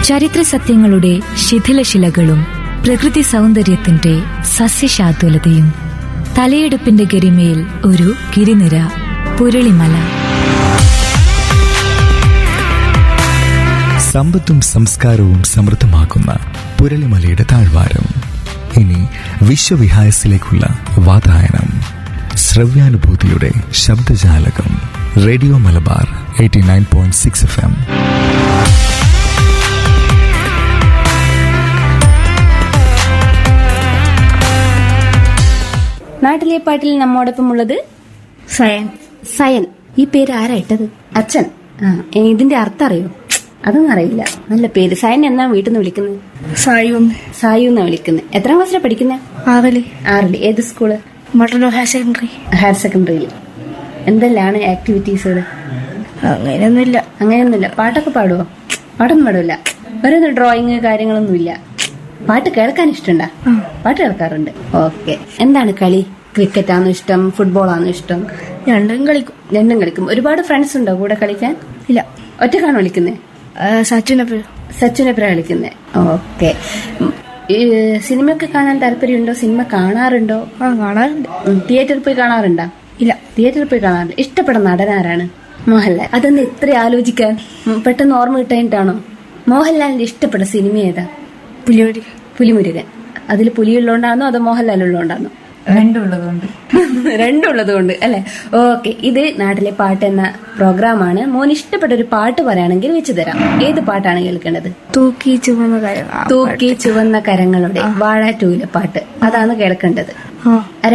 ചരിത്ര സത്യങ്ങളുടെ ശിഥിലശിലകളും പ്രകൃതി സൗന്ദര്യത്തിന്റെ സസ്യശാതുലതയും തലയെടുപ്പിന്റെ ഗരിമയിൽ ഒരു ഗിരിനിര പുരളിമല സമ്പത്തും സംസ്കാരവും സമൃദ്ധമാക്കുന്ന പുരളിമലയുടെ താഴ്വാരം ഇനി വിശ്വവിഹായസിലേക്കുള്ള വാതായനം ശ്രവ്യാനുഭൂതിയുടെ ശബ്ദജാലകം radio Malabar eighty nine point six F M നാട്ടിലെ പാട്ടിൽ നമ്മോടൊപ്പം ഉള്ളത് സയൻ സയൻ ഈ പേര് ആരാ ഇട്ടത് അച്ഛൻ ആ ഏ, ഇതിന്റെ അർത്ഥം അറിയോ അതൊന്നും അറിയില്ല നല്ല പേര് സയൻ എന്നാ വീട്ടിൽ നിന്ന് വിളിക്കുന്നത് സായുന്ന് സായു എന്നാ വിളിക്കുന്നത് എത്രാം ക്ലാസ്സിലാണ് പഠിക്കുന്നത് ആവല് ആറില് ഏത് school Mattannur higher secondary higher സെക്കൻഡറിയിൽ എന്തെല്ലാണ് ആക്ടിവിറ്റീസുകൾ അങ്ങനെയൊന്നുമില്ല അങ്ങനെയൊന്നുമില്ല പാട്ടൊക്കെ പാടുവോ പാട്ടൊന്നും പാടില്ല വേറെ ഡ്രോയിങ് കാര്യങ്ങളൊന്നുമില്ല പാട്ട് കേൾക്കാൻ ഇഷ്ടണ്ടാ പാട്ട് കേൾക്കാറുണ്ട് ഓക്കെ എന്താണ് കളി ക്രിക്കറ്റ് ആണോ ഇഷ്ടം ഫുട്ബോൾ ആണോ ഇഷ്ടം രണ്ടും കളിക്കും രണ്ടും കളിക്കും ഒരുപാട് ഫ്രണ്ട്സ് ഉണ്ടോ കൂടെ കളിക്കാൻ ഇല്ല ഒറ്റക്കാണോ വിളിക്കുന്നത് സച്ചിനപ്പോ സച്ചിനെപ്പഴ കളിക്കുന്നത് ഓക്കെ സിനിമയൊക്കെ കാണാൻ താല്പര്യമുണ്ടോ സിനിമ കാണാറുണ്ടോ ആ കാണാറുണ്ട് ഉം, തിയേറ്ററിൽ പോയി കാണാറുണ്ടോ ഇല്ല തിയേറ്ററിൽ പോയി കാണാറുണ്ട് ഇഷ്ടപ്പെടുന്ന നടനാരാണ് മോഹൻലാൽ അതൊന്ന് ഇത്ര ആലോചിക്കാൻ ഉം, പെട്ടെന്ന് ഓർമ്മ കിട്ടായിട്ടാണോ മോഹൻലാലിന്റെ ഇഷ്ടപ്പെട്ട സിനിമ ഏതാ പുലിയോടി പുലിമുരുകൻ അതിൽ പുലിയുള്ളതുകൊണ്ടാണോ അതോ മോഹൻലാൽ ഉള്ളതുകൊണ്ടാണോ രണ്ടുള്ളതുകൊണ്ട് രണ്ടുള്ളത് കൊണ്ട് അല്ലെ ഓക്കെ ഇത് നാട്ടിലെ പാട്ട് എന്ന പ്രോഗ്രാമാണ് മോൻ ഇഷ്ടപ്പെട്ട ഒരു പാട്ട് പറയുകയാണെങ്കിൽ വെച്ച് തരാം ഏത് പാട്ടാണ് കേൾക്കേണ്ടത് തൂക്കി ചുമന്ന കാര്യം ആ, തൂക്കി ചുവന്ന കരങ്ങളുടെ വാഴ ടൂവിലെ പാട്ട് അതാണ് കേൾക്കേണ്ടത് ആ അര